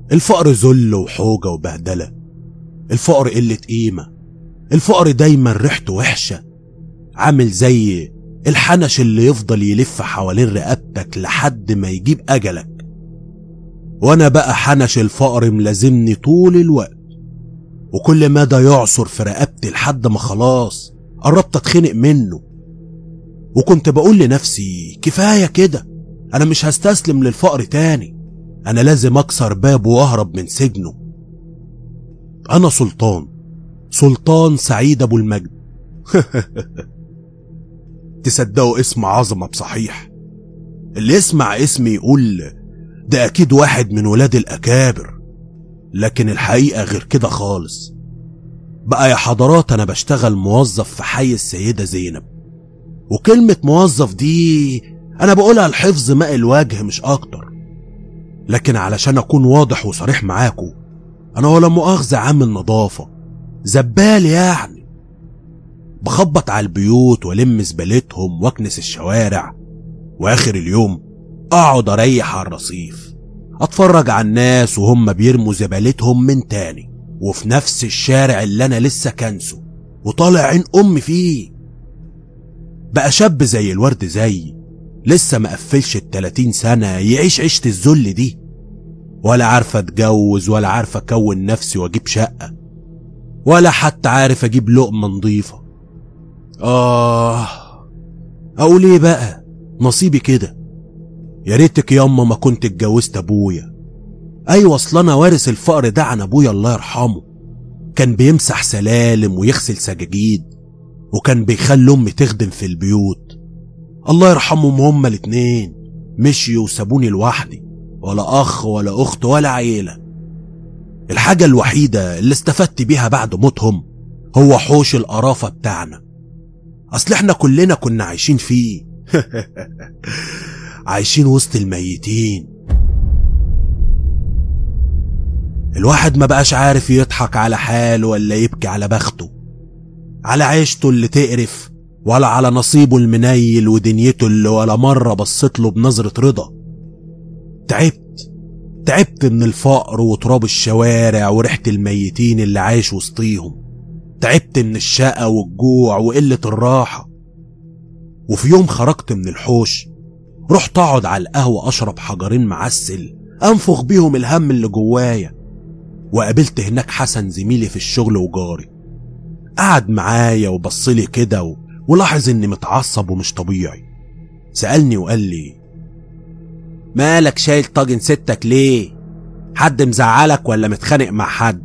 الفقر ذل وحوجة وبهدلة الفقر قلة قيمة الفقر دايما ريحته وحشة عامل زي الحنش اللي يفضل يلف حوالين رقبتك لحد ما يجيب أجلك وأنا بقى حنش الفقر ملازمني طول الوقت وكل مدى يعصر في رقبتي لحد ما خلاص قربت اتخنق منه وكنت بقول لنفسي كفاية كده أنا مش هستسلم للفقر تاني أنا لازم أكسر بابه وأهرب من سجنه أنا سلطان سلطان سعيد أبو المجد تصدقوا اسم عظمة بصحيح اللي يسمع اسمي يقول ده أكيد واحد من ولاد الأكابر لكن الحقيقة غير كده خالص بقى يا حضرات أنا بشتغل موظف في حي السيدة زينب وكلمة موظف دي أنا بقولها لحفظ ماء الوجه مش أكتر لكن علشان أكون واضح وصريح معاكم أنا ولا مؤاخذة عامل نظافة زبال يعني بخبط على البيوت والم زبالتهم واكنس الشوارع واخر اليوم اقعد اريح على الرصيف اتفرج على الناس وهم بيرموا زبالتهم من تاني وفي نفس الشارع اللي انا لسه كنسه وطالع عين امي فيه بقى شاب زي الورد زي لسه ما قفلش التلاتين سنة يعيش عيشة الذل دي ولا عارفة اتجوز ولا عارفة اكون نفسي واجيب شقة ولا حتى عارف اجيب لقمة نظيفة آه أقول إيه بقى نصيبي كده يا ريتك ياما ما كنت اتجوزت أبويا أيوة أصل أنا وارث الفقر ده عن أبويا الله يرحمه كان بيمسح سلالم ويغسل سجاجيد وكان بيخلي أمي تخدم في البيوت الله يرحمهم هما الاتنين مشيوا وسابوني لوحدي ولا أخ ولا أخت ولا عيلة الحاجة الوحيدة اللي استفدت بيها بعد موتهم هو حوش القرافة بتاعنا اصل احنا كلنا كنا عايشين فيه عايشين وسط الميتين الواحد ما بقاش عارف يضحك على حاله ولا يبكي على بخته على عيشته اللي تقرف ولا على نصيبه المنيل ودنيته اللي ولا مرة بصيت له بنظرة رضا تعبت تعبت من الفقر وتراب الشوارع وريحة الميتين اللي عايش وسطيهم تعبت من الشقة والجوع وقلة الراحة وفي يوم خرجت من الحوش رحت اقعد على القهوة اشرب حجرين معسل انفخ بيهم الهم اللي جوايا وقابلت هناك حسن زميلي في الشغل وجاري قعد معايا وبصلي كده و... ولاحظ اني متعصب ومش طبيعي سألني وقال لي مالك شايل طاجن ستك ليه حد مزعلك ولا متخانق مع حد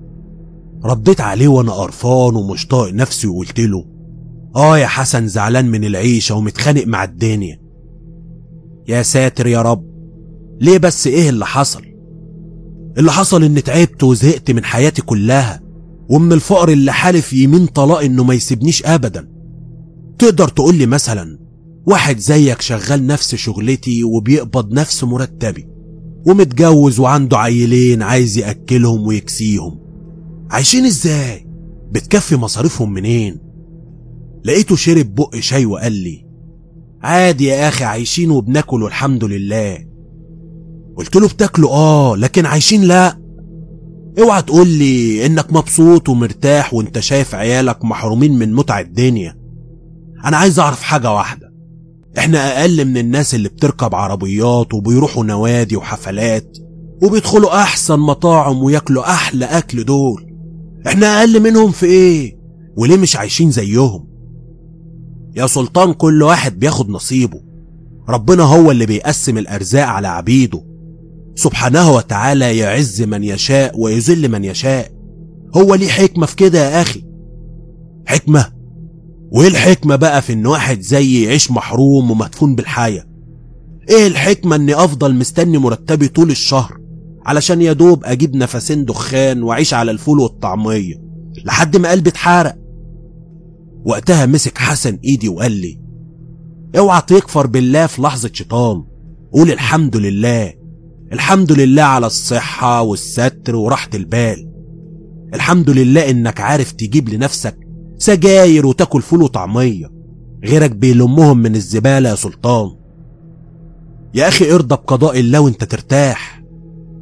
رديت عليه وانا قرفان ومش طايق نفسي وقلت له اه يا حسن زعلان من العيشه ومتخانق مع الدنيا يا ساتر يا رب ليه بس ايه اللي حصل اللي حصل اني تعبت وزهقت من حياتي كلها ومن الفقر اللي حالف يمين طلاق انه ما يسيبنيش ابدا تقدر تقول لي مثلا واحد زيك شغال نفس شغلتي وبيقبض نفس مرتبي ومتجوز وعنده عيلين عايز ياكلهم ويكسيهم عايشين ازاي بتكفي مصاريفهم منين لقيته شرب بق شاي وقال لي عادي يا اخي عايشين وبناكل والحمد لله قلت له بتاكلوا اه لكن عايشين لا اوعى تقول لي انك مبسوط ومرتاح وانت شايف عيالك محرومين من متع الدنيا انا عايز اعرف حاجة واحدة احنا اقل من الناس اللي بتركب عربيات وبيروحوا نوادي وحفلات وبيدخلوا احسن مطاعم وياكلوا احلى اكل دول احنا اقل منهم في ايه وليه مش عايشين زيهم يا سلطان كل واحد بياخد نصيبه ربنا هو اللي بيقسم الارزاق على عبيده سبحانه وتعالى يعز من يشاء ويذل من يشاء هو ليه حكمة في كده يا اخي حكمة وايه الحكمة بقى في ان واحد زيي يعيش محروم ومدفون بالحياة ايه الحكمة اني افضل مستني مرتبي طول الشهر علشان يا دوب اجيب نفسين دخان واعيش على الفول والطعمية لحد ما قلبي اتحرق وقتها مسك حسن ايدي وقال لي اوعى تكفر بالله في لحظة شيطان قول الحمد لله الحمد لله على الصحة والستر وراحة البال الحمد لله انك عارف تجيب لنفسك سجاير وتاكل فول وطعمية غيرك بيلمهم من الزبالة يا سلطان يا اخي ارضى بقضاء الله وانت ترتاح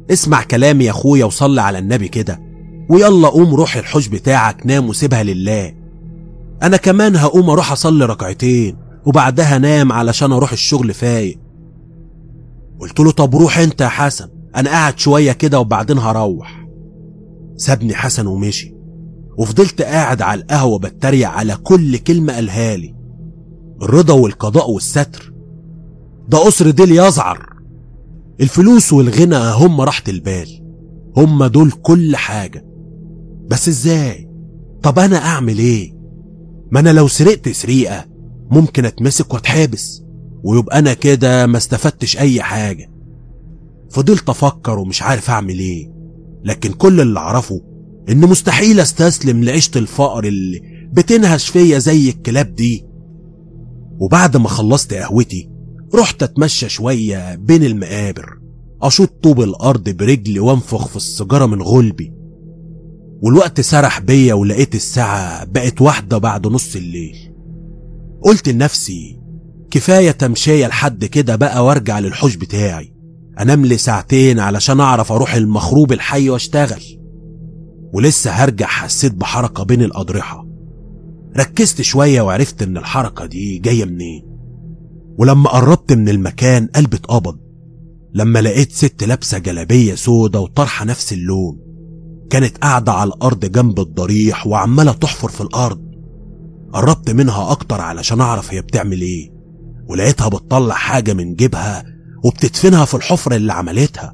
اسمع كلامي يا اخويا وصلي على النبي كده ويلا قوم روح الحوش بتاعك نام وسيبها لله انا كمان هقوم اروح اصلي ركعتين وبعدها نام علشان اروح الشغل فايق قلت له طب روح انت يا حسن انا قاعد شويه كده وبعدين هروح سابني حسن ومشي وفضلت قاعد على القهوه بتريق على كل كلمه قالها لي الرضا والقضاء والستر ده قصر ديل يزعر الفلوس والغنى هم راحة البال هم دول كل حاجة بس ازاي طب انا اعمل ايه ما انا لو سرقت سرقة ممكن اتمسك واتحبس ويبقى انا كده ما استفدتش اي حاجة فضلت افكر ومش عارف اعمل ايه لكن كل اللي اعرفه ان مستحيل استسلم لعيشة الفقر اللي بتنهش فيا زي الكلاب دي وبعد ما خلصت قهوتي رحت اتمشى شوية بين المقابر اشوط طوب الارض برجلي وانفخ في السيجارة من غلبي والوقت سرح بيا ولقيت الساعة بقت واحدة بعد نص الليل قلت لنفسي كفاية تمشية لحد كده بقى وارجع للحوش بتاعي انام لي ساعتين علشان اعرف اروح المخروب الحي واشتغل ولسه هرجع حسيت بحركة بين الأضرحة ركزت شوية وعرفت إن الحركة دي جاية منين ولما قربت من المكان قلبي اتقبض لما لقيت ست لابسة جلابية سودة وطرحة نفس اللون كانت قاعدة على الأرض جنب الضريح وعمالة تحفر في الأرض قربت منها أكتر علشان أعرف هي بتعمل إيه ولقيتها بتطلع حاجة من جيبها وبتدفنها في الحفرة اللي عملتها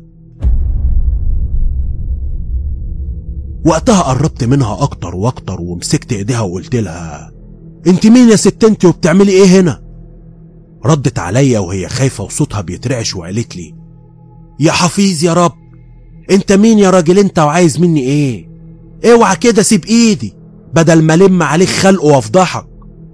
وقتها قربت منها اكتر واكتر ومسكت ايديها وقلت لها انت مين يا ست انت وبتعملي ايه هنا ردت عليا وهي خايفة وصوتها بيترعش وقالت لي يا حفيظ يا رب انت مين يا راجل انت وعايز مني ايه اوعى كده سيب ايدي بدل ما لم عليك خلق وافضحك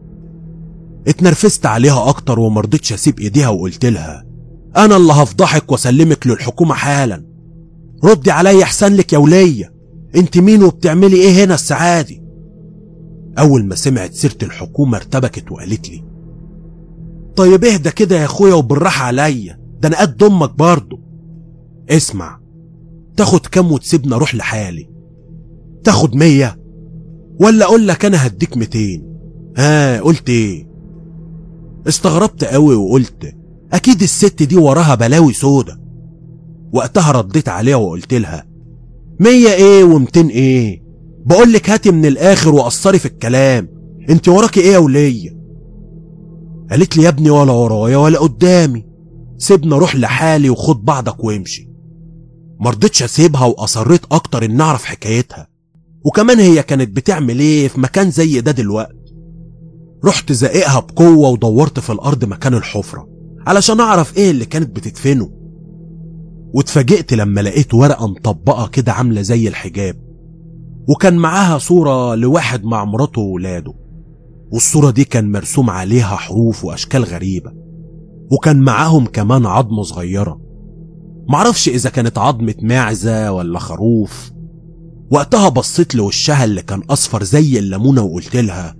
اتنرفزت عليها اكتر ومرضتش اسيب ايديها وقلت لها انا اللي هفضحك واسلمك للحكومة حالا ردي عليا احسن لك يا وليه انت مين وبتعملي ايه هنا السعادي اول ما سمعت سيرة الحكومة ارتبكت وقالت لي طيب اهدى كده يا اخويا وبالراحة عليا ده انا قد امك برضه اسمع تاخد كام وتسيبني اروح لحالي تاخد مية ولا اقول لك انا هديك ميتين ها قلت ايه استغربت قوي وقلت اكيد الست دي وراها بلاوي سودا وقتها رديت عليها وقلت لها مية ايه ومتين ايه بقولك هاتي من الاخر وقصري في الكلام انت وراكي ايه يا ولية قالت لي يا ابني ولا ورايا ولا قدامي سيبنا اروح لحالي وخد بعضك وامشي مرضتش اسيبها واصريت اكتر ان اعرف حكايتها وكمان هي كانت بتعمل ايه في مكان زي ده دلوقتي رحت زقيقها بقوة ودورت في الارض مكان الحفرة علشان اعرف ايه اللي كانت بتدفنه واتفاجئت لما لقيت ورقة مطبقة كده عاملة زي الحجاب وكان معاها صورة لواحد مع مراته وولاده والصورة دي كان مرسوم عليها حروف وأشكال غريبة وكان معاهم كمان عظمة صغيرة معرفش إذا كانت عظمة معزة ولا خروف وقتها بصيت لوشها اللي كان أصفر زي الليمونة وقلت لها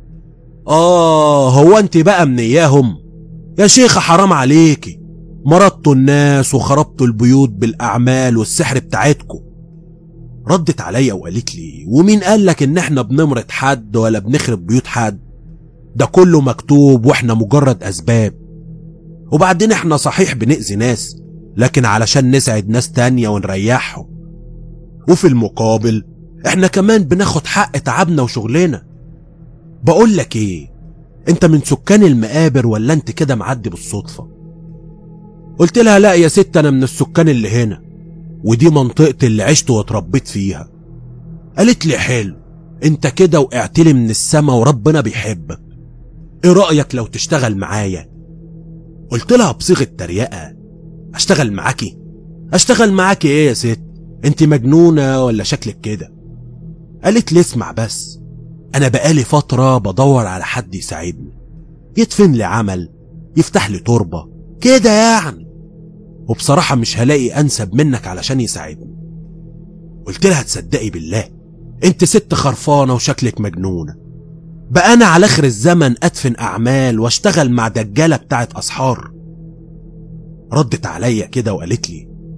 آه هو أنت بقى من إياهم يا شيخة حرام عليكي مرضتوا الناس وخربتوا البيوت بالأعمال والسحر بتاعتكم ردت عليا وقالت لي ومين قال لك ان احنا بنمرض حد ولا بنخرب بيوت حد ده كله مكتوب واحنا مجرد اسباب وبعدين احنا صحيح بنأذي ناس لكن علشان نسعد ناس تانية ونريحهم وفي المقابل احنا كمان بناخد حق تعبنا وشغلنا بقول لك ايه انت من سكان المقابر ولا انت كده معدي بالصدفه قلت لها لا يا ست انا من السكان اللي هنا ودي منطقتي اللي عشت واتربيت فيها قالت لي حلو انت كده وقعت لي من السما وربنا بيحبك ايه رأيك لو تشتغل معايا قلت لها بصيغة تريقة اشتغل معاكي اشتغل معاكي ايه يا ست انت مجنونة ولا شكلك كده قالت لي اسمع بس انا بقالي فترة بدور على حد يساعدني يدفن لي عمل يفتح لي تربة كده يعني وبصراحة مش هلاقي أنسب منك علشان يساعدني قلت لها تصدقي بالله انت ست خرفانة وشكلك مجنونة بقى أنا على آخر الزمن أدفن أعمال واشتغل مع دجالة بتاعت أسحار ردت عليا كده وقالت لي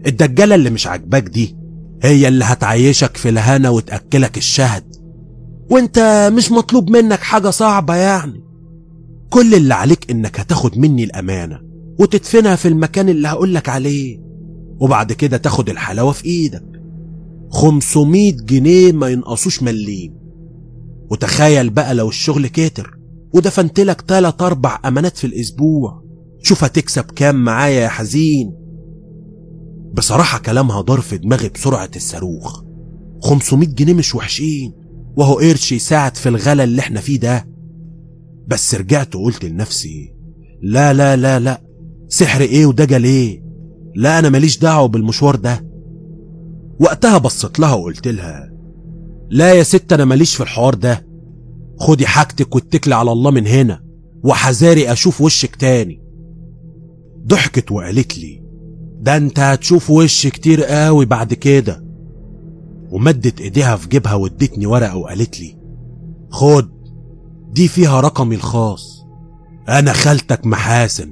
الدجالة اللي مش عاجباك دي هي اللي هتعيشك في الهنا وتأكلك الشهد وانت مش مطلوب منك حاجة صعبة يعني كل اللي عليك انك هتاخد مني الامانة وتدفنها في المكان اللي هقولك عليه وبعد كده تاخد الحلاوة في ايدك 500 جنيه ما ينقصوش مليم وتخيل بقى لو الشغل كتر ودفنت لك تلات اربع امانات في الاسبوع شوف هتكسب كام معايا يا حزين بصراحة كلامها دار في دماغي بسرعة الصاروخ 500 جنيه مش وحشين وهو قرش يساعد في الغلا اللي احنا فيه ده بس رجعت وقلت لنفسي لا لا لا لا سحر ايه ودجل ايه لا انا ماليش دعوه بالمشوار ده وقتها بصيت لها وقلت لها لا يا ست انا ماليش في الحوار ده خدي حاجتك واتكلي على الله من هنا وحذاري اشوف وشك تاني ضحكت وقالت لي ده انت هتشوف وش كتير قوي بعد كده ومدت ايديها في جيبها وادتني ورقه وقالت لي خد دي فيها رقمي الخاص انا خالتك محاسن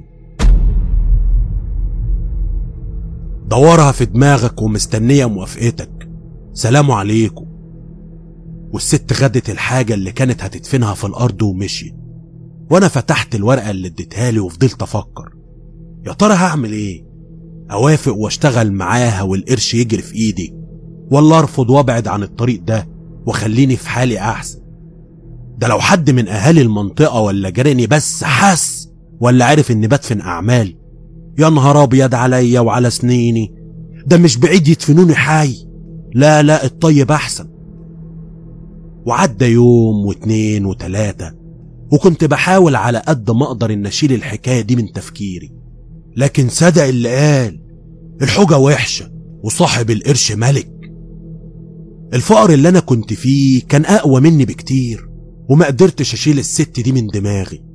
دورها في دماغك ومستنية موافقتك سلام عليكم والست خدت الحاجة اللي كانت هتدفنها في الأرض ومشيت وأنا فتحت الورقة اللي اديتها لي وفضلت أفكر يا ترى هعمل إيه؟ أوافق وأشتغل معاها والقرش يجري في إيدي ولا أرفض وأبعد عن الطريق ده وخليني في حالي أحسن ده لو حد من أهالي المنطقة ولا جيراني بس حس ولا عرف إني بدفن أعمال يا نهار أبيض عليا وعلى سنيني ده مش بعيد يدفنوني حي لا لا الطيب أحسن وعدى يوم واتنين وتلاتة وكنت بحاول على قد ما أقدر إن أشيل الحكاية دي من تفكيري لكن صدق اللي قال الحجة وحشة وصاحب القرش ملك الفقر اللي أنا كنت فيه كان أقوى مني بكتير وما قدرتش أشيل الست دي من دماغي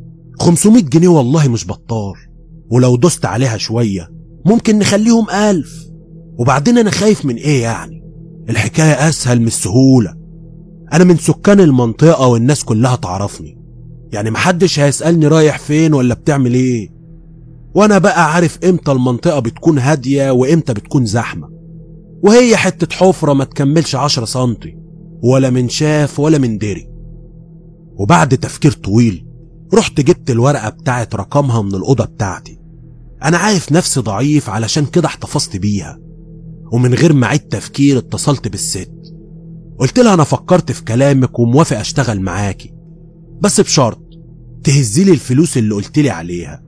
500 جنيه والله مش بطال ولو دوست عليها شوية ممكن نخليهم ألف وبعدين أنا خايف من إيه يعني الحكاية أسهل من السهولة أنا من سكان المنطقة والناس كلها تعرفني يعني محدش هيسألني رايح فين ولا بتعمل إيه وأنا بقى عارف إمتى المنطقة بتكون هادية وإمتى بتكون زحمة وهي حتة حفرة ما تكملش عشرة سنتي ولا من شاف ولا من دري وبعد تفكير طويل رحت جبت الورقة بتاعت رقمها من الأوضة بتاعتي أنا عارف نفسي ضعيف علشان كده احتفظت بيها ومن غير ما أعيد تفكير اتصلت بالست قلت لها أنا فكرت في كلامك وموافق أشتغل معاكي بس بشرط تهزيلي الفلوس اللي قلتلي عليها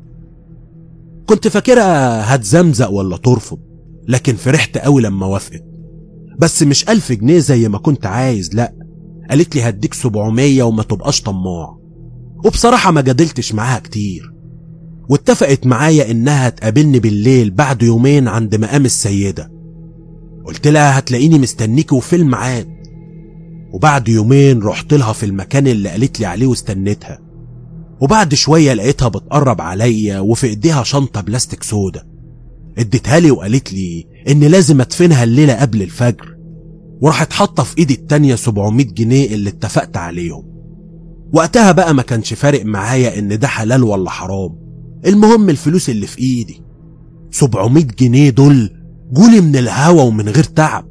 كنت فاكرها هتزمزق ولا ترفض لكن فرحت قوي لما وافقت بس مش ألف جنيه زي ما كنت عايز لأ قالت لي هديك 700 وما تبقاش طماع وبصراحة ما جادلتش معاها كتير واتفقت معايا انها تقابلني بالليل بعد يومين عند مقام السيدة قلت لها هتلاقيني مستنيكي وفي الميعاد وبعد يومين رحت لها في المكان اللي قالت لي عليه واستنيتها وبعد شوية لقيتها بتقرب عليا وفي ايديها شنطة بلاستيك سودا اديتها لي وقالت لي ان لازم ادفنها الليلة قبل الفجر وراحت حاطة في ايدي التانية 700 جنيه اللي اتفقت عليهم وقتها بقى ما كانش فارق معايا ان ده حلال ولا حرام المهم الفلوس اللي في ايدي 700 جنيه دول جولي من الهوا ومن غير تعب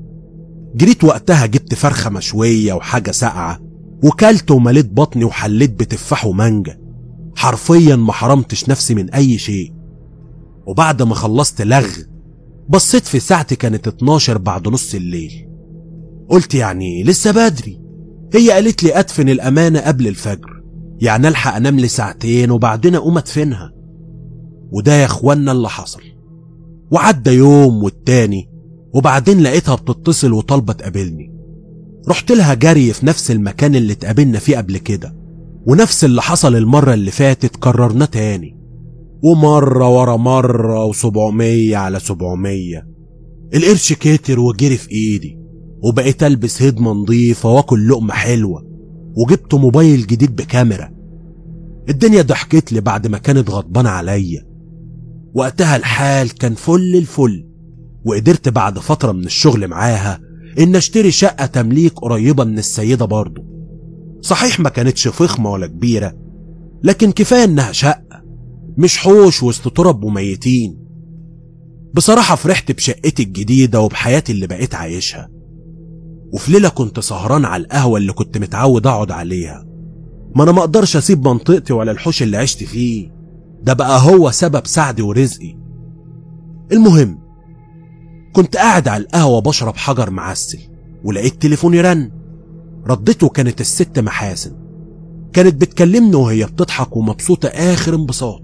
جريت وقتها جبت فرخة مشوية وحاجة ساقعة وكلت ومليت بطني وحليت بتفاح ومانجا حرفيا ما حرمتش نفسي من اي شيء وبعد ما خلصت لغ بصيت في ساعتي كانت 12 بعد نص الليل قلت يعني لسه بدري هي قالت لي ادفن الامانه قبل الفجر يعني الحق انام لي ساعتين وبعدين اقوم ادفنها وده يا اخوانا اللي حصل وعدى يوم والتاني وبعدين لقيتها بتتصل وطالبه تقابلني رحت لها جري في نفس المكان اللي اتقابلنا فيه قبل كده ونفس اللي حصل المرة اللي فاتت كررناه تاني ومرة ورا مرة وسبعمية على سبعمية القرش كتر وجري في ايدي وبقيت البس هدمة نظيفة واكل لقمة حلوة وجبت موبايل جديد بكاميرا الدنيا ضحكت لي بعد ما كانت غضبانة عليا وقتها الحال كان فل الفل وقدرت بعد فترة من الشغل معاها ان اشتري شقة تمليك قريبة من السيدة برضه صحيح ما كانتش فخمة ولا كبيرة لكن كفاية انها شقة مش حوش وسط تراب وميتين بصراحة فرحت بشقتي الجديدة وبحياتي اللي بقيت عايشها وفي ليلة كنت سهران على القهوة اللي كنت متعود أقعد عليها ما أنا ما أقدرش أسيب منطقتي ولا الحوش اللي عشت فيه ده بقى هو سبب سعدي ورزقي المهم كنت قاعد على القهوة بشرب حجر معسل ولقيت تليفوني رن ردته كانت الست محاسن كانت بتكلمني وهي بتضحك ومبسوطة آخر انبساط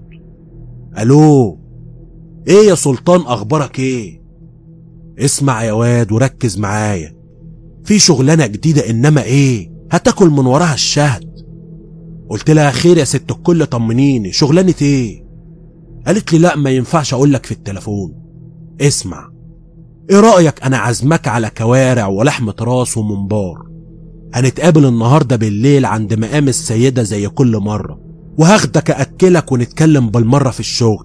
ألو إيه يا سلطان أخبارك إيه؟ اسمع يا واد وركز معايا في شغلانة جديدة إنما إيه؟ هتاكل من وراها الشهد قلت لها خير يا ست الكل طمنيني شغلانة إيه؟ قالت لي لا ما ينفعش أقول لك في التليفون اسمع إيه رأيك أنا عازمك على كوارع ولحمة راس وممبار هنتقابل النهاردة بالليل عند مقام السيدة زي كل مرة وهاخدك أكلك ونتكلم بالمرة في الشغل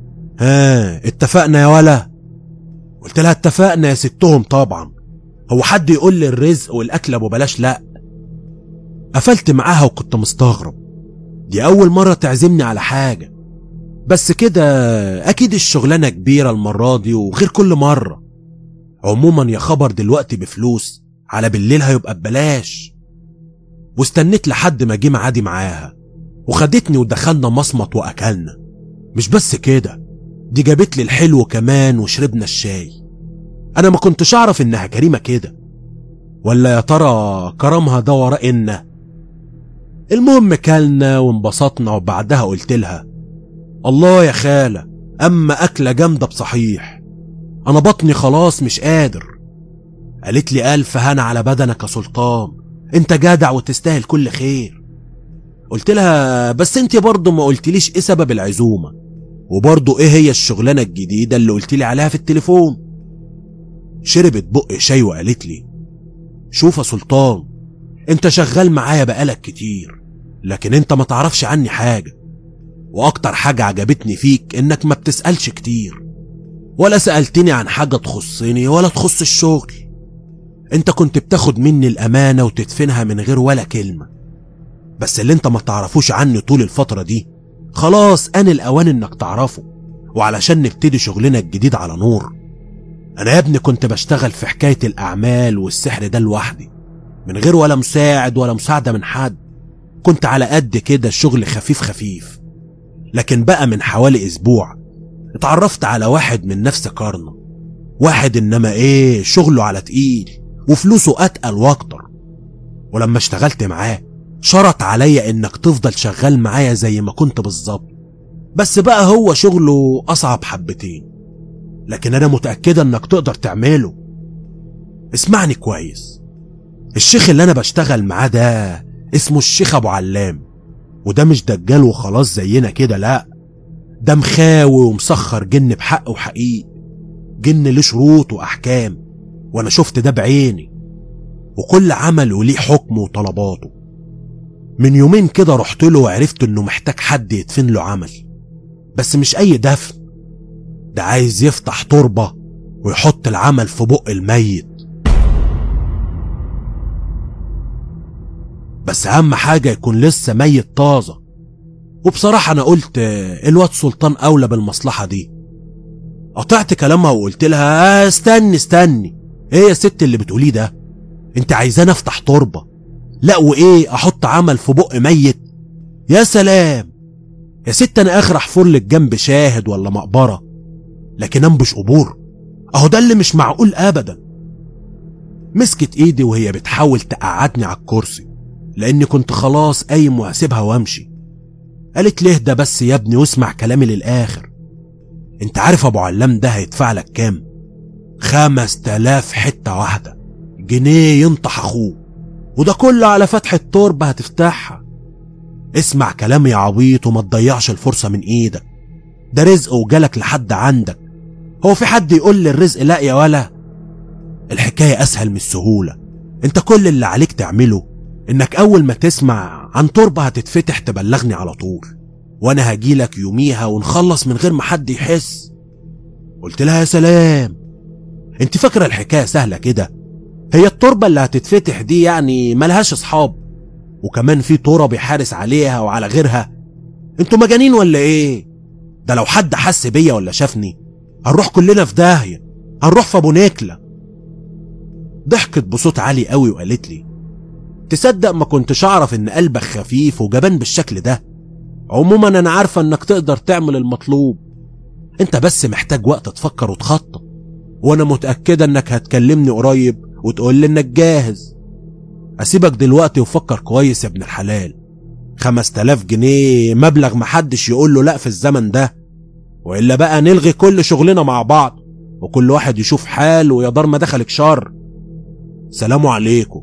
ها اتفقنا يا ولا قلت لها اتفقنا يا ستهم طبعا هو حد يقول لي الرزق والأكل أبو بلاش لأ قفلت معاها وكنت مستغرب دي أول مرة تعزمني على حاجة بس كده أكيد الشغلانة كبيرة المرة دي وغير كل مرة عموما يا خبر دلوقتي بفلوس على بالليل هيبقى ببلاش واستنيت لحد ما جه معادي معاها وخدتني ودخلنا مصمت واكلنا مش بس كده دي جابت لي الحلو كمان وشربنا الشاي انا ما كنتش اعرف انها كريمه كده ولا يا ترى كرمها ده وراء إن المهم كلنا وانبسطنا وبعدها قلت لها الله يا خالة أما أكلة جامدة بصحيح أنا بطني خلاص مش قادر قالت لي ألف هنا على بدنك يا سلطان أنت جدع وتستاهل كل خير قلت لها بس أنت برضه ما قلتليش إيه سبب العزومة وبرضه إيه هي الشغلانة الجديدة اللي قلت لي عليها في التليفون شربت بق شاي وقالت لي شوف يا سلطان انت شغال معايا بقالك كتير لكن انت ما تعرفش عني حاجة واكتر حاجة عجبتني فيك انك ما بتسألش كتير ولا سألتني عن حاجة تخصني ولا تخص الشغل انت كنت بتاخد مني الامانة وتدفنها من غير ولا كلمة بس اللي انت ما تعرفوش عني طول الفترة دي خلاص ان الاوان انك تعرفه وعلشان نبتدي شغلنا الجديد على نور انا يا ابني كنت بشتغل في حكاية الاعمال والسحر ده لوحدي من غير ولا مساعد ولا مساعدة من حد كنت على قد كده الشغل خفيف خفيف لكن بقى من حوالي اسبوع اتعرفت على واحد من نفس قرنه واحد انما ايه شغله على تقيل وفلوسه اتقل واكتر ولما اشتغلت معاه شرط عليا انك تفضل شغال معايا زي ما كنت بالظبط بس بقى هو شغله اصعب حبتين لكن انا متأكدة انك تقدر تعمله اسمعني كويس الشيخ اللي انا بشتغل معاه ده اسمه الشيخ ابو علام وده مش دجال وخلاص زينا كده لا ده مخاوي ومسخر جن بحق وحقيق جن له شروط واحكام وانا شفت ده بعيني وكل عمل وليه حكم وطلباته من يومين كده رحت له وعرفت انه محتاج حد يدفن له عمل بس مش اي دفن ده عايز يفتح تربة ويحط العمل في بق الميت بس اهم حاجة يكون لسه ميت طازة وبصراحة انا قلت الواد سلطان اولى بالمصلحة دي قطعت كلامها وقلت لها آه استني استني ايه يا ست اللي بتقوليه ده انت عايزاني افتح تربة لا وايه احط عمل في بق ميت يا سلام يا ست انا اخر احفر لك جنب شاهد ولا مقبرة لكن انبش قبور اهو ده اللي مش معقول ابدا مسكت ايدي وهي بتحاول تقعدني على الكرسي لاني كنت خلاص قايم وهسيبها وامشي قالت لي اهدى بس يا ابني واسمع كلامي للاخر انت عارف ابو علام ده هيدفع لك كام خمس تلاف حتة واحدة جنيه ينطح اخوه وده كله على فتح التربة هتفتحها اسمع كلامي يا عبيط وما تضيعش الفرصة من ايدك ده رزق وجالك لحد عندك هو في حد يقول لي الرزق لا يا ولا الحكاية اسهل من السهولة انت كل اللي عليك تعمله انك اول ما تسمع عن تربة هتتفتح تبلغني على طول وانا هجيلك يوميها ونخلص من غير ما حد يحس قلت لها يا سلام انت فاكرة الحكاية سهلة كده هي التربة اللي هتتفتح دي يعني ملهاش اصحاب وكمان في تربة حارس عليها وعلى غيرها انتوا مجانين ولا ايه ده لو حد حس بيا ولا شافني هنروح كلنا في داهية هنروح في ابو نكلة ضحكت بصوت عالي قوي وقالت لي تصدق ما كنتش اعرف ان قلبك خفيف وجبان بالشكل ده عموما انا عارفة انك تقدر تعمل المطلوب انت بس محتاج وقت تفكر وتخطط وانا متأكدة انك هتكلمني قريب وتقول لي انك جاهز اسيبك دلوقتي وفكر كويس يا ابن الحلال خمس تلاف جنيه مبلغ محدش يقول له لا في الزمن ده وإلا بقى نلغي كل شغلنا مع بعض وكل واحد يشوف حاله ويا دار ما دخلك شر سلام عليكم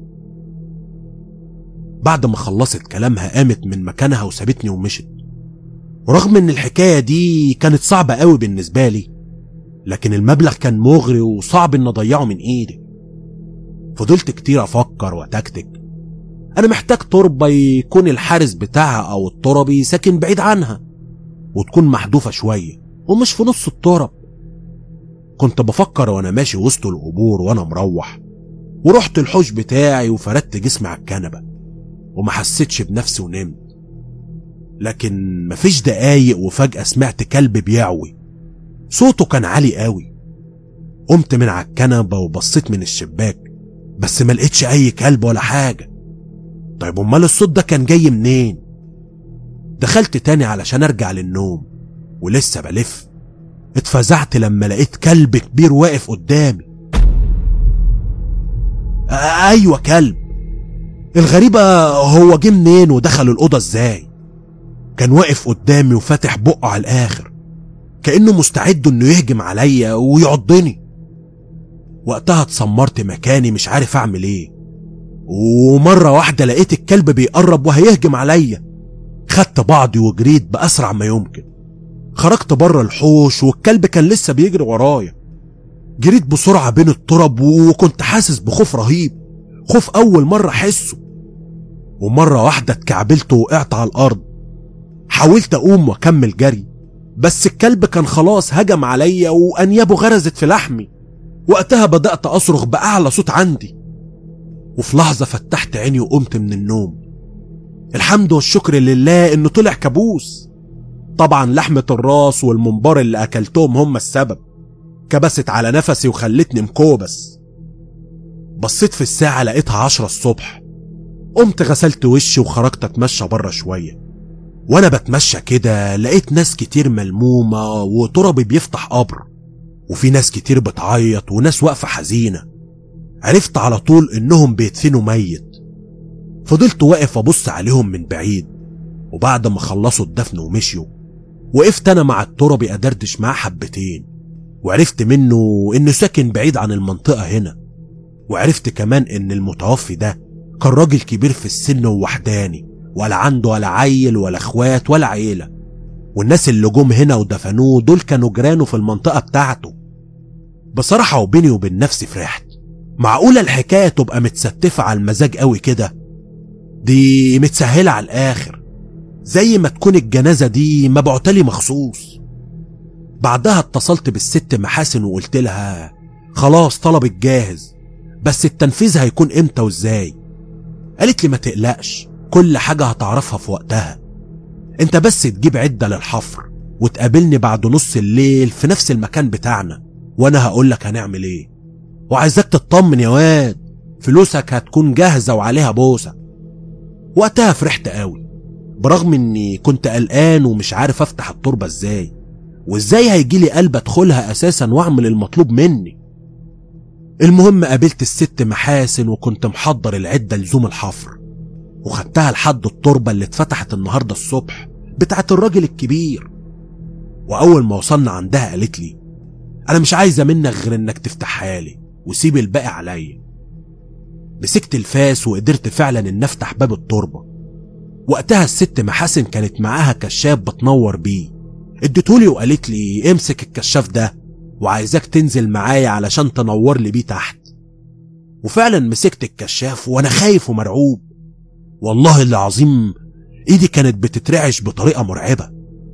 بعد ما خلصت كلامها قامت من مكانها وسابتني ومشت ورغم ان الحكاية دي كانت صعبة قوي بالنسبة لي لكن المبلغ كان مغري وصعب ان اضيعه من ايدي فضلت كتير افكر وتكتك انا محتاج تربة يكون الحارس بتاعها او التربي ساكن بعيد عنها وتكون محذوفة شوية ومش في نص الترب كنت بفكر وانا ماشي وسط القبور وانا مروح ورحت الحوش بتاعي وفردت جسمي على الكنبة وما حسيتش بنفسي ونمت لكن مفيش دقايق وفجأة سمعت كلب بيعوي صوته كان عالي قوي قمت من على الكنبة وبصيت من الشباك بس ما لقيتش أي كلب ولا حاجة طيب أمال الصوت ده كان جاي منين؟ دخلت تاني علشان أرجع للنوم ولسه بلف اتفزعت لما لقيت كلب كبير واقف قدامي ايوه كلب الغريبة هو جه منين ودخل الأوضة ازاي كان واقف قدامي وفاتح بقه على الآخر كأنه مستعد انه يهجم عليا ويعضني وقتها اتسمرت مكاني مش عارف اعمل ايه ومرة واحدة لقيت الكلب بيقرب وهيهجم عليا خدت بعضي وجريت بأسرع ما يمكن خرجت بره الحوش والكلب كان لسه بيجري ورايا جريت بسرعة بين التراب وكنت حاسس بخوف رهيب خوف أول مرة أحسه ومرة واحدة اتكعبلت وقعت على الأرض حاولت أقوم وأكمل جري بس الكلب كان خلاص هجم عليا وأنيابه غرزت في لحمي وقتها بدأت أصرخ بأعلى صوت عندي وفي لحظة فتحت عيني وقمت من النوم الحمد والشكر لله إنه طلع كابوس طبعا لحمة الراس والمنبار اللي أكلتهم هم السبب كبست على نفسي وخلتني مكوبس بصيت في الساعة لقيتها عشرة الصبح قمت غسلت وشي وخرجت اتمشى بره شوية وانا بتمشى كده لقيت ناس كتير ملمومة وتربي بيفتح قبر وفي ناس كتير بتعيط وناس واقفة حزينة عرفت على طول انهم بيدفنوا ميت فضلت واقف ابص عليهم من بعيد وبعد ما خلصوا الدفن ومشيوا وقفت انا مع التربي ادردش معاه حبتين وعرفت منه انه ساكن بعيد عن المنطقة هنا وعرفت كمان ان المتوفي ده كان راجل كبير في السن ووحداني ولا عنده ولا عيل ولا اخوات ولا عيلة والناس اللي جم هنا ودفنوه دول كانوا جيرانه في المنطقة بتاعته بصراحة وبيني وبين نفسي فرحت معقولة الحكاية تبقى متستفة على المزاج قوي كده دي متسهلة على الآخر زي ما تكون الجنازة دي مبعوتلي مخصوص بعدها اتصلت بالست محاسن وقلت لها خلاص طلبك جاهز بس التنفيذ هيكون امتى وازاي قالت لي ما تقلقش كل حاجة هتعرفها في وقتها انت بس تجيب عدة للحفر وتقابلني بعد نص الليل في نفس المكان بتاعنا وانا هقولك هنعمل ايه وعايزك تطمن يا واد فلوسك هتكون جاهزة وعليها بوسة وقتها فرحت قوي برغم اني كنت قلقان ومش عارف افتح التربة ازاي وازاي هيجيلي قلب ادخلها اساسا واعمل المطلوب مني المهم قابلت الست محاسن وكنت محضر العدة لزوم الحفر وخدتها لحد التربة اللي اتفتحت النهاردة الصبح بتاعت الراجل الكبير وأول ما وصلنا عندها قالت لي أنا مش عايزة منك غير إنك تفتحها لي وسيب الباقي عليا مسكت الفاس وقدرت فعلا إن أفتح باب التربة وقتها الست محاسن كانت معاها كشاف بتنور بيه اديتهولي وقالت لي امسك الكشاف ده وعايزاك تنزل معايا علشان تنور لي بيه تحت وفعلا مسكت الكشاف وانا خايف ومرعوب والله العظيم ايدي كانت بتترعش بطريقة مرعبة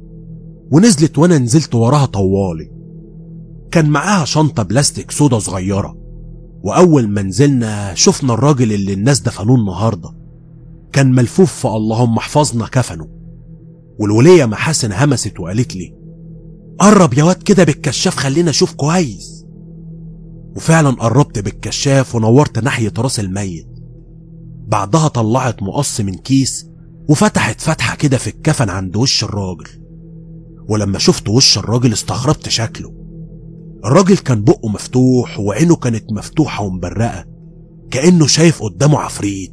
ونزلت وانا نزلت وراها طوالي كان معاها شنطة بلاستيك سودا صغيرة وأول ما نزلنا شفنا الراجل اللي الناس دفنوه النهاردة كان ملفوف في اللهم احفظنا كفنه والولية محاسن همست وقالت لي قرب يا واد كده بالكشاف خلينا اشوف كويس وفعلا قربت بالكشاف ونورت ناحية راس الميت بعدها طلعت مقص من كيس وفتحت فتحة كده في الكفن عند وش الراجل ولما شفت وش الراجل استغربت شكله الراجل كان بقه مفتوح وعينه كانت مفتوحة ومبرقة كأنه شايف قدامه عفريت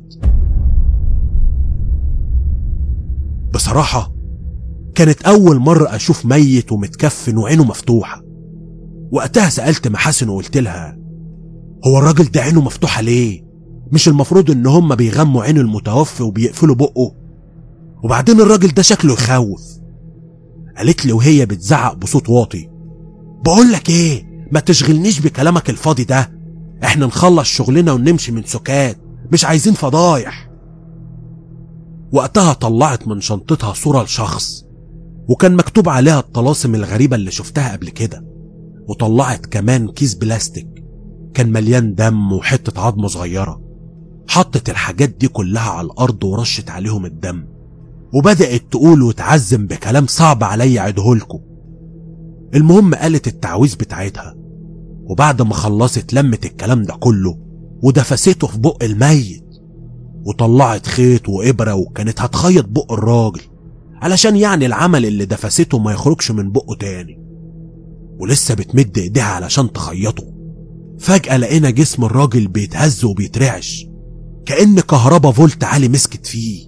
بصراحة كانت أول مرة أشوف ميت ومتكفن وعينه مفتوحة وقتها سألت محاسن وقلت لها هو الراجل ده عينه مفتوحة ليه؟ مش المفروض إن هما بيغموا عين المتوفي وبيقفلوا بقه؟ وبعدين الراجل ده شكله يخوف قالت لي وهي بتزعق بصوت واطي بقول لك ايه ما تشغلنيش بكلامك الفاضي ده احنا نخلص شغلنا ونمشي من سكات مش عايزين فضايح وقتها طلعت من شنطتها صورة لشخص وكان مكتوب عليها الطلاسم الغريبة اللي شفتها قبل كده وطلعت كمان كيس بلاستيك كان مليان دم وحتة عظمة صغيرة حطت الحاجات دي كلها على الأرض ورشت عليهم الدم وبدأت تقول وتعزم بكلام صعب عليا عدهولكم المهم قالت التعويذ بتاعتها وبعد ما خلصت لمت الكلام ده كله ودفسته في بق الميت وطلعت خيط وإبرة وكانت هتخيط بق الراجل علشان يعني العمل اللي دفسته ما يخرجش من بقه تاني ولسه بتمد ايديها علشان تخيطه فجأة لقينا جسم الراجل بيتهز وبيترعش كأن كهربا فولت عالي مسكت فيه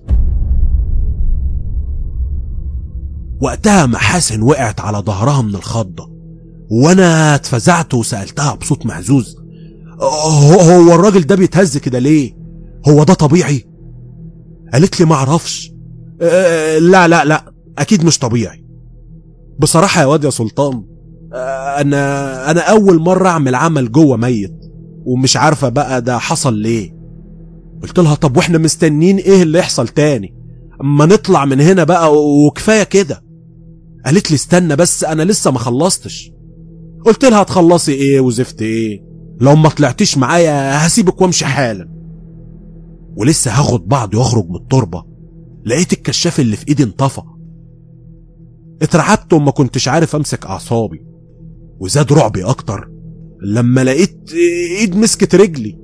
وقتها محاسن وقعت على ظهرها من الخضة وانا اتفزعت وسألتها بصوت مهزوز هو, هو الراجل ده بيتهز كده ليه هو ده طبيعي قالت لي معرفش أه لا لا لا اكيد مش طبيعي بصراحة يا واد يا سلطان أه انا انا اول مرة اعمل عمل جوه ميت ومش عارفة بقى ده حصل ليه قلت لها طب واحنا مستنين ايه اللي يحصل تاني اما نطلع من هنا بقى وكفاية كده قالت لي استنى بس انا لسه ما خلصتش قلت لها هتخلصي ايه وزفت ايه لو ما طلعتيش معايا هسيبك وامشي حالا ولسه هاخد بعضي واخرج من التربة لقيت الكشاف اللي في ايدي انطفى اترعبت وما كنتش عارف امسك اعصابي وزاد رعبي اكتر لما لقيت ايد مسكت رجلي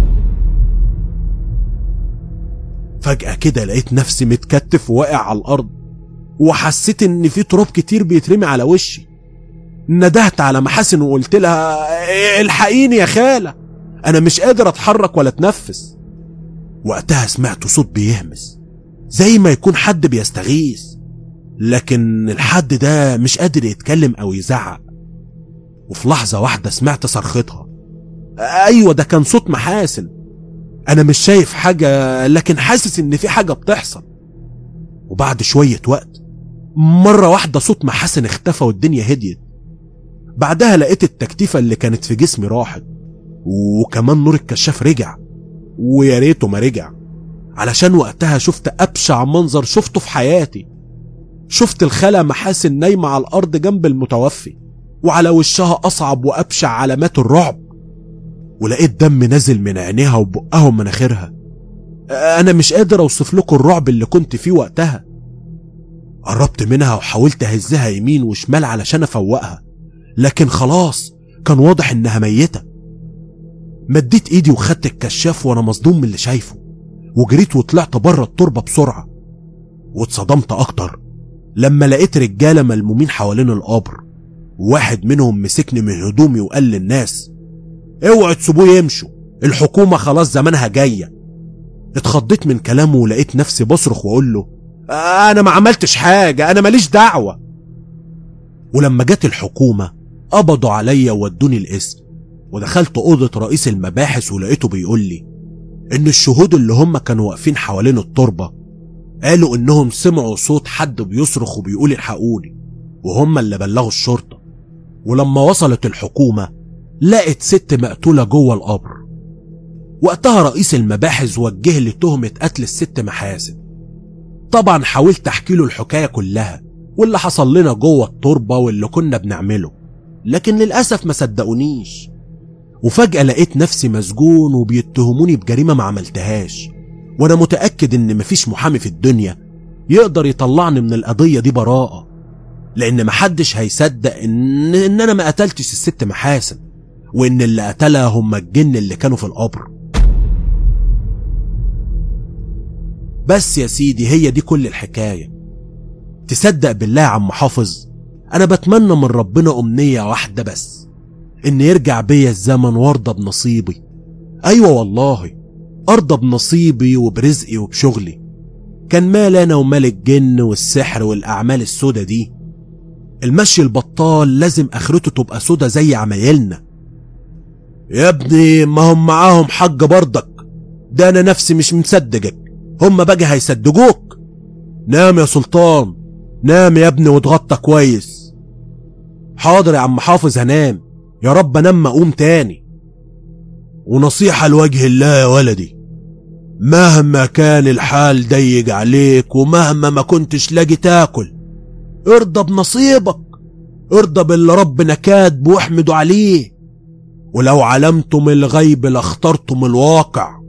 فجأة كده لقيت نفسي متكتف وواقع على الأرض وحسيت إن في تراب كتير بيترمي على وشي ندهت على محاسن وقلت لها الحقيني يا خالة أنا مش قادر أتحرك ولا أتنفس وقتها سمعت صوت بيهمس زي ما يكون حد بيستغيث لكن الحد ده مش قادر يتكلم أو يزعق وفي لحظة واحدة سمعت صرختها أيوة ده كان صوت محاسن أنا مش شايف حاجة لكن حاسس إن في حاجة بتحصل وبعد شوية وقت مرة واحدة صوت محاسن اختفى والدنيا هديت بعدها لقيت التكتيفة اللي كانت في جسمي راحت وكمان نور الكشاف رجع ويا ريته ما رجع علشان وقتها شفت أبشع منظر شفته في حياتي شفت الخالة محاسن نايمة على الأرض جنب المتوفي وعلى وشها أصعب وأبشع علامات الرعب ولقيت دم نازل من عينيها وبقها ومناخيرها أنا مش قادر أوصف لكم الرعب اللي كنت فيه وقتها قربت منها وحاولت أهزها يمين وشمال علشان أفوقها لكن خلاص كان واضح إنها ميتة مديت إيدي وخدت الكشاف وأنا مصدوم من اللي شايفه وجريت وطلعت بره التربة بسرعة واتصدمت أكتر لما لقيت رجالة ملمومين حوالين القبر واحد منهم مسكني من هدومي وقال للناس اوعوا تسيبوه يمشوا الحكومة خلاص زمانها جاية اتخضيت من كلامه ولقيت نفسي بصرخ واقول له انا ما عملتش حاجة انا ماليش دعوة ولما جت الحكومة قبضوا عليا وودوني القسم ودخلت أوضة رئيس المباحث ولقيته بيقول لي إن الشهود اللي هم كانوا واقفين حوالين التربة قالوا إنهم سمعوا صوت حد بيصرخ وبيقول الحقوني وهم اللي بلغوا الشرطة ولما وصلت الحكومة لقت ست مقتولة جوه القبر وقتها رئيس المباحث وجه لي تهمة قتل الست محاسن طبعا حاولت احكي له الحكاية كلها واللي حصل لنا جوه التربة واللي كنا بنعمله لكن للأسف ما صدقونيش وفجأة لقيت نفسي مسجون وبيتهموني بجريمة ما عملتهاش وأنا متأكد إن مفيش محامي في الدنيا يقدر يطلعني من القضية دي براءة لان محدش هيصدق ان ان انا ما قتلتش الست محاسن وان اللي قتلها هم الجن اللي كانوا في القبر بس يا سيدي هي دي كل الحكايه تصدق بالله يا عم حافظ انا بتمنى من ربنا امنيه واحده بس ان يرجع بيا الزمن وارضى بنصيبي ايوه والله ارضى بنصيبي وبرزقي وبشغلي كان مال انا ومال الجن والسحر والاعمال السودة دي المشي البطال لازم اخرته تبقى سودة زي عمايلنا يا ابني ما هم معاهم حج برضك ده انا نفسي مش مصدقك هم بقى هيصدقوك نام يا سلطان نام يا ابني واتغطى كويس حاضر يا عم حافظ هنام يا رب انام اقوم تاني ونصيحة لوجه الله يا ولدي مهما كان الحال ضيق عليك ومهما ما كنتش لاقي تاكل ارضى بنصيبك ارضى باللي ربنا كاتبه واحمدوا عليه ولو علمتم الغيب لاخترتم الواقع